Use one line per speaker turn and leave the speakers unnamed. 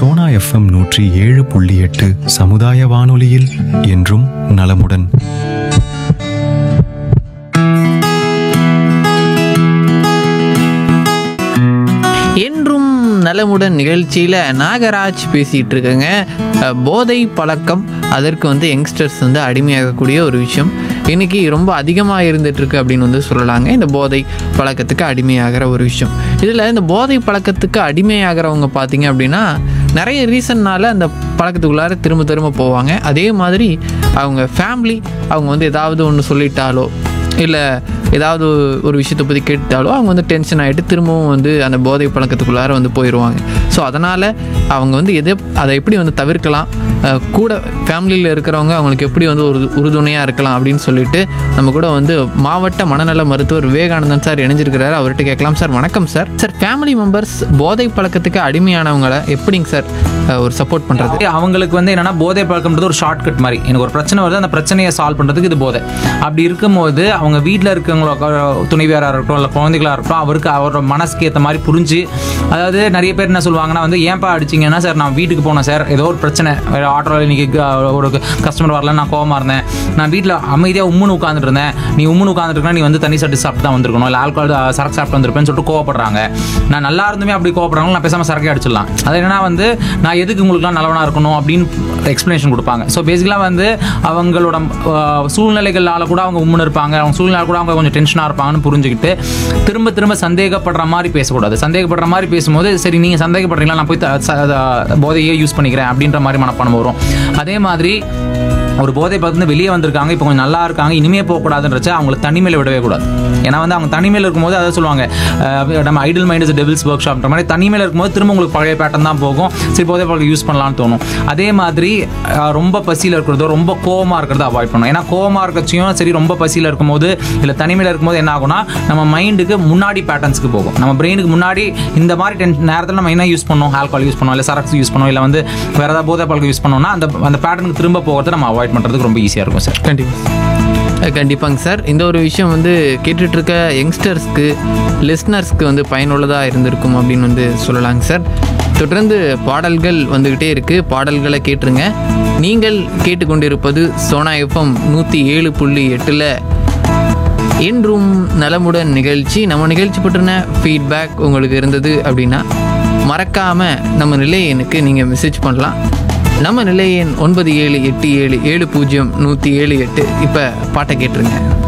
Sona FM நூற்றி ஏழு புள்ளி எட்டு சமுதாய வானொலியில் என்றும் நலமுடன்
என்றும் நலமுடன் நிகழ்ச்சியில் நாகராஜ் பேசிகிட்டு இருக்கேங்க அஹ், போதை பழக்கம் அதற்கு வந்து யங்ஸ்டர்ஸ் வந்து அடிமையாகக்கூடிய ஒரு விஷயம் இன்னைக்கு ரொம்ப அதிகமாக இருந்துகிட்ருக்கு அப்படின்னு வந்து சொல்லலாங்க இந்த போதை பழக்கத்துக்கு அடிமையாகிற ஒரு விஷயம் இதில் இந்த போதை பழக்கத்துக்கு அடிமையாகிறவங்க பார்த்தீங்க அப்படின்னா நிறைய ரீசன்னால் அந்த பழக்கத்துக்குள்ளார திரும்ப திரும்ப போவாங்க அதே மாதிரி அவங்க ஃபேமிலி அவங்க வந்து ஏதாவது ஒன்று சொல்லிட்டாலோ இல்லை ஏதாவது ஒரு விஷயத்தை பற்றி கேட்டாலோ அவங்க வந்து டென்ஷன் ஆகிட்டு திரும்பவும் வந்து அந்த போதை பழக்கத்துக்குள்ளார வந்து போயிடுவாங்க ஸோ அதனால் அவங்க வந்து எதை அதை எப்படி வந்து தவிர்க்கலாம் அஹ் கூட ஃபேமிலியில் இருக்கிறவங்க அவங்களுக்கு எப்படி வந்து ஒரு உறுதுணையாக இருக்கலாம் அப்படின்னு சொல்லிட்டு நம்ம கூட வந்து மாவட்ட மனநல மருத்துவர் விவேகானந்தன் சார் இணைஞ்சிருக்கிறாரு அவர்கிட்ட கேட்கலாம் சார் வணக்கம் சார் சார் ஃபேமிலி மெம்பர்ஸ் போதை பழக்கத்துக்கு அடிமையானவங்களை எப்படிங்க சார் அஹ் ஒரு சப்போர்ட் பண்ணுறது
அவங்களுக்கு வந்து என்னன்னா போதை பழக்கம்ன்றது ஒரு ஷார்ட்கட் மாதிரி எனக்கு ஒரு பிரச்சனை வருது அந்த பிரச்சனையை சால்வ் பண்றதுக்கு இது போதை அப்படி இருக்கும்போது அவங்க வீட்டில் இருக்கவங்களோ துணைவியாராக இருக்கட்டும் இல்லை குழந்தைகளாக இருக்கட்டும் அவருக்கு அவரோட மனசுக்கு ஏற்ற மாதிரி புரிஞ்சு அதாவது நிறைய பேர் என்ன சொல்லுவாங்கன்னா வந்து ஏன்பா அடிச்சிங்கன்னா சார் நான் வீட்டுக்கு போனேன் சார் ஏதோ ஒரு பிரச்சனை ஆட்டோவில் இன்னைக்கு க- ஒரு கஸ்டமர் வரல நான் கோவமா இருந்தேன் நான் வீட்டில் அமைதியாக உம்முன்னு உட்காந்துட்டு இருந்தேன் நீ உம்முன்னு உட்காந்துட்டு நீ வந்து தண்ணி சட்டு சாப்பிட்டு தான் வந்திருக்கணும் இல்லை ஆல்கோல் சரக்கு சாப்பிட்டு வந்திருப்பேன்னு சொல்லிட்டு கோவப்படுறாங்க நான் நல்லா இருந்துமே அப்படி கோவப்படுறாங்க நான் பேசாமல் சரக்கே அடிச்சிடலாம் அது என்னன்னா வந்து நான் எதுக்கு உங்களுக்குலாம் நல்லவனா இருக்கணும் அப்படின்னு எக்ஸ்பிளனேஷன் கொடுப்பாங்க ஸோ பேசிக்கலாக வந்து அவங்களோட அஹ், சூழ்நிலைகளால கூட அவங்க உம்முன்னு இருப்பாங்க அவங்க சூழ்நிலை கூட அவங்க கொஞ்சம் டென்ஷனாக இருப்பாங்கன்னு புரிஞ்சுக்கிட்டு திரும்ப திரும்ப சந்தேகப்படுற மாதிரி பேசக்கூடாது சந்தேகப்படுற மாதிரி பேசும்போது சரி நீங்கள் சந்தேகப்படுறீங்களா நான் போய் த- ச- த- போதையே யூஸ் பண்ணிக்கிறேன் அப்படின்ற மாதிரி மனப்பானம் வரும் அதே மாதிரி ஒரு போதை பார்த்து வெளியே வந்திருக்காங்க இப்போ கொஞ்சம் நல்லா இருக்காங்க இனிமே போகக்கூடாதுன்றச்ச அவங்களை தனிமையில் விடவே கூடாது ஏன்னா வந்து அவங்க தனிமையில் இருக்கும்போது அதை சொல்லுவாங்க அஹ், நம்ம idle mind is devil's work ஷாப்ன்ற மாதிரி தனிமையில் இருக்கும்போது திரும்ப உங்களுக்கு பழைய பேட்டர்ன் தான் போகும் சரி போதை பழக்கம் யூஸ் பண்ணலாம்னு தோணும் அதே மாதிரி அஹ், ரொம்ப பசியில் இருக்கிறதோ ரொம்ப கோவமாக இருக்கிறத அவாய்ட் பண்ணணும் ஏன்னா கோவமாக இருக்கச்சியும் சரி ரொம்ப பசியில் இருக்கும்போது இல்லை தனிமையில் இருக்கும்போது என்ன ஆகும்னா நம்ம மைண்டுக்கு முன்னாடி பேட்டர்ன்ஸ்க்கு போகும் நம்ம பிரெயினுக்கு முன்னாடி இந்த மாதிரி டென் நேரத்தில் நம்ம என்ன யூஸ் பண்ணோம் ஆல்கோல் யூஸ் பண்ணோம் இல்லை சரக்ஸ் யூஸ் பண்ணோம் இல்லை வந்து வேறு ஏதாவது போதை பழக்கம் யூஸ் பண்ணோம்னா அந்த அந்த பேட்டர்னுக்கு திரும்ப போகிறத நம்ம அவாய்ட் பண்ணுறதுக்கு ரொம்ப ஈஸியாக இருக்கும் சார்
கண்டிப்பாக கண்டிப்பாங்க சார் இந்த ஒரு விஷயம் வந்து கேட்டுட்டு இருக்க யங்ஸ்டர்ஸ்க்கு லிஸ்னர்ஸ்க்கு வந்து பயனுள்ளதாக இருந்திருக்கும் அப்படின்னு வந்து சொல்லலாங்க சார் தொடர்ந்து பாடல்கள் வந்துக்கிட்டே இருக்குது பாடல்களை கேட்டுருங்க நீங்கள் கேட்டுக்கொண்டிருப்பது சோனா எஃப்எம் நூற்றி ஏழு புள்ளி எட்டில் என்றும் நலமுடன் நிகழ்ச்சி நம்ம நிகழ்ச்சி பற்றின ஃபீட்பேக் உங்களுக்கு இருந்தது அப்படின்னா மறக்காமல் நம்ம நிலையனுக்கு நீங்கள் மெசேஜ் பண்ணலாம் நம்ம நிலையன் ஒன்பது ஏழு எட்டு ஏழு ஏழு பூஜ்ஜியம் நூற்றி ஏழு எட்டு இப்போ பாட்டை கேட்டுருங்க